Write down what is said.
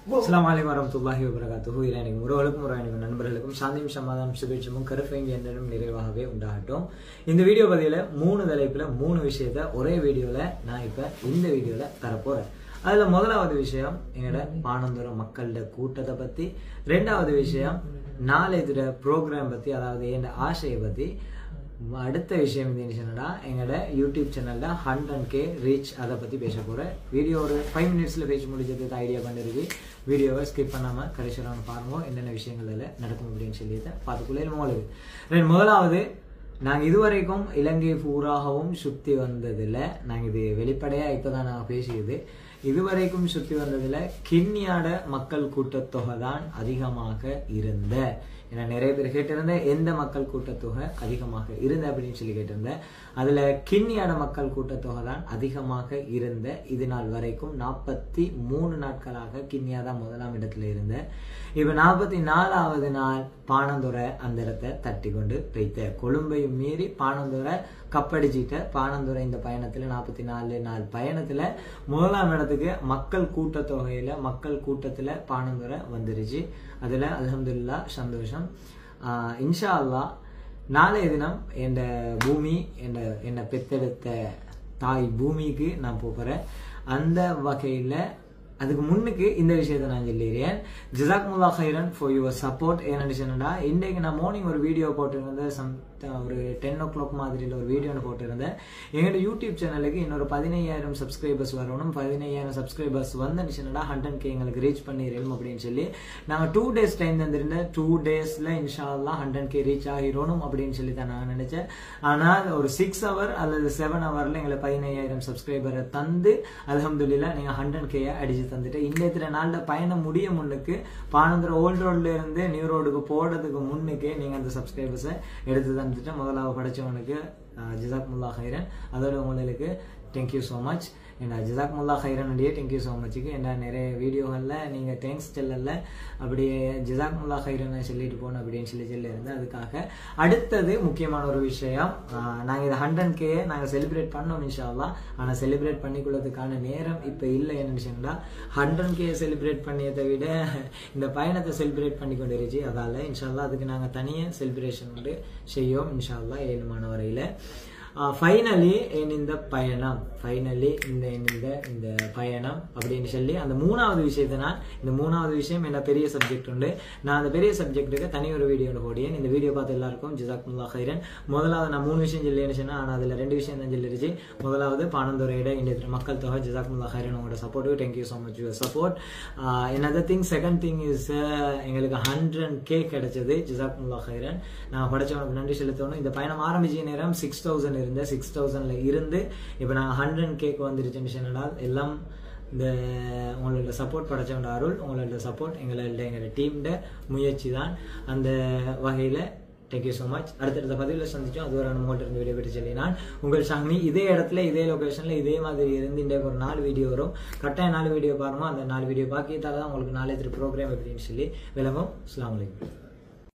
அஸ்லாம் வலைக்கம் வரமத்துல்லாஹி வபரகாத்துஹு இறைவனுக்கும் உறவுகளுக்கும் உறவினக்கும் நண்பர்களுக்கும் சாந்தியும் சமாதானம் சுபேட்சமும் கருப்பைங்க என்றும் நிறைவாகவே உண்டாகட்டும் இந்த வீடியோ பதிவில் மூணு தலைப்பில் மூணு விஷயத்த ஒரே வீடியோவில் நான் இப்போ இந்த வீடியோவில் தரப்போகிறேன் அதில் முதலாவது விஷயம் எங்களோட பானந்துர மக்களோட கூட்டத்தை பற்றி ரெண்டாவது விஷயம் நாளைய ப்ரோக்ராம் பற்றி அதாவது என் ஆசையை பற்றி அடுத்த விஷயம் வந்து என்னடா எங்களோட யூடியூப் சேனலில் ஹண்ட்ரட் கே ரீச் அதை பற்றி பேச போகிறேன் வீடியோ ஒரு ஃபைவ் மினிட்ஸில் பேசி முடிஞ்சதுக்கு ஐடியா பண்ணிருக்கு வீடியோவை ஸ்கிப் பண்ணாமல் கடைசியான பாருங்க என்னென்ன விஷயங்கள் அதில் நடக்கும் அப்படின்னு சொல்லிட்டு பார்த்துக்குள்ளே உங்களுக்கு ரெண்டு முதலாவது நாங்கள் இதுவரைக்கும் இலங்கை பூராகவும் சுற்றி வந்ததில் நாங்கள் இது வெளிப்படையாக இப்போ தான் நாங்கள் பேசியது இதுவரைக்கும் சுற்றி வந்ததில் கிண்ணியாட மக்கள் கூட்டத்தொகை தான் அதிகமாக இருந்த ஏன்னா நிறைய பேர் கேட்டிருந்தேன் எந்த மக்கள் கூட்டத்தொகை அதிகமாக இருந்த அப்படின்னு சொல்லி கேட்டிருந்தேன் அதில் கிண்ணியாட மக்கள் கூட்டத்தொகை தான் அதிகமாக இருந்த இது நாள் வரைக்கும் நாற்பத்தி மூணு நாட்களாக கிண்ணியா தான் முதலாம் இடத்துல இருந்த இப்போ நாற்பத்தி நாலாவது நாள் பானந்துரை அந்த இடத்தை தட்டி கொண்டு வைத்த கொழும்பையும் மீறி பானந்துரை கப்படிச்சிட்ட பானந்துரை இந்த பயணத்தில் நாற்பத்தி நாலு நாள் பயணத்தில் முதலாம் இடத்துக்கு மக்கள் கூட்டத்தொகையில் மக்கள் கூட்டத்தில் பானந்துரை வந்துருச்சு அதில் அலமதுல்லா சந்தோஷம் இன்ஷா அல்லா நாளைய தினம் என் பூமி என் என்னை பெத்தெடுத்த தாய் பூமிக்கு நான் போகிறேன் அந்த வகையில் அதுக்கு முன்னுக்கு இந்த விஷயத்த நான் சொல்லிடுறேன் ஜிசாக் முல்லா ஹைரன் ஃபார் யுவர் சப்போர்ட் ஏன்னு சொன்னா இன்றைக்கு நான் மார்னிங் ஒரு வீடியோ போட்டிருந்தேன் சம் ஒரு டென் ஓ கிளாக் மாதிரியில் ஒரு வீடியோ போட்டிருந்தேன் எங்களோட யூடியூப் சேனலுக்கு இன்னொரு பதினையாயிரம் சப்ஸ்கிரைபர்ஸ் வரணும் பதினையாயிரம் சப்ஸ்கிரைபர்ஸ் வந்துச்சுன்னா ஹண்ட்ரட் கே எங்களுக்கு ரீச் பண்ணிடணும் அப்படின்னு சொல்லி நாங்கள் டூ டேஸ் டைம் தந்திருந்தேன் டூ டேஸில் இன்ஷால்லாம் ஹண்ட்ரட் கே ரீச் ஆகிடணும் அப்படின்னு சொல்லி தான் நான் நினைச்சேன் ஆனால் ஒரு சிக்ஸ் ஹவர் அல்லது செவன் ஹவரில் எங்களை பதினையாயிரம் சப்ஸ்கிரைபரை தந்து அலமதுல்லா நீங்கள் ஹண்ட்ரட் கேயை அடிச்சு தந்துட்டு இன்னைய நாளில் பயணம் முடிய முன்னுக்கு பானந்திர ஓல்ட் ரோட்ல இருந்து நியூ ரோடுக்கு போடுறதுக்கு முன்னுக்கே நீங்கள் அந்த சப்ஸ்கிரைபர்ஸை எடுத்து தந்துட்டு முதலாக படைச்சவனுக்கு ஜிசாக் முல்லா ஹைரன் அதோட உங்களுக்கு தேங்க்யூ ஸோ மச் என்ன ஜிசாக் முல்லா ஹைரனுடைய தேங்க்யூ ஸோ மச்சுக்கு என்ன நிறைய வீடியோகளில் நீங்கள் தேங்க்ஸ் செல்லல அப்படியே ஜிசாக் முல்லா ஹைரனை சொல்லிட்டு போகணும் அப்படின்னு சொல்லி சொல்லியிருந்தேன் அதுக்காக அடுத்தது முக்கியமான ஒரு விஷயம் நாங்கள் இதை ஹண்ட்ரட் கே நாங்கள் செலிப்ரேட் பண்ணோம் இன்ஷால்லா ஆனால் செலிப்ரேட் பண்ணிக்கொள்ளதுக்கான நேரம் இப்போ இல்லை என்னன்னு சொன்னால் ஹண்ட்ரட் கே செலிப்ரேட் பண்ணியதை விட இந்த பயணத்தை செலிப்ரேட் பண்ணி கொண்டு இருந்துச்சு அதால் இன்ஷால்லா அதுக்கு நாங்கள் தனியாக செலிப்ரேஷன் உண்டு செய்யோம் இன்ஷால்லா ஏழுமான வரையில் ஃபைனலி என் இந்த பயணம் ஃபைனலி இந்த இந்த இந்த பயணம் அப்படின்னு சொல்லி அந்த மூணாவது விஷயத்தை நான் இந்த மூணாவது விஷயம் என்ன பெரிய சப்ஜெக்ட் உண்டு நான் அந்த பெரிய சப்ஜெக்ட்டுக்கு தனி ஒரு வீடியோ போடியேன் இந்த வீடியோ பார்த்து எல்லாருக்கும் ஜிசாக் முல்லா ஹைரன் முதலாவது நான் மூணு விஷயம் சொல்லின்னு சொன்னேன் ஆனால் அதில் ரெண்டு விஷயம் தான் சொல்லிருச்சு முதலாவது பானந்துரையோட இந்திய மக்கள் தொகை ஜிசாக் முல்லா ஹைரன் உங்களோட support thank you so much your support another thing second thing is எங்களுக்கு ஹண்ட்ரட் கே கிடைச்சது ஜிசாக் முல்லா ஹைரன் நான் படைச்சவனுக்கு நன்றி செலுத்தணும் இந்த பயணம் ஆரம்பிச்ச நேரம் சிக்ஸ் தௌசண்ட் இருந்த சிக்ஸ் தௌசண்ட்ல இருந்து இப்போ நாங்கள் ஹண்ட்ரட் கேக் வந்துருச்சுன்னு சொன்னால் எல்லாம் இந்த உங்களோட சப்போர்ட் படைச்சவங்க அருள் உங்களோட சப்போர்ட் எங்களோட எங்களோட டீம்ட முயற்சி தான் அந்த வகையில் தேங்க்யூ ஸோ மச் அடுத்தடுத்த பதிவில் சந்திச்சோம் அது ஒரு உங்கள்கிட்ட இருந்து வீடியோ பெற்று சொல்லி நான் உங்கள் சாமி இதே இடத்துல இதே லொக்கேஷனில் இதே மாதிரி இருந்து இன்றைக்கு ஒரு நாலு வீடியோ வரும் கட்டாயம் நாலு வீடியோ பாருங்க அந்த நாலு வீடியோ பாக்கியத்தால் தான் உங்களுக்கு நாளைய ப்ரோக்ராம் எப்படின்னு சொல்லி விளங்கும் அஸ்லாம் வலைக்கம்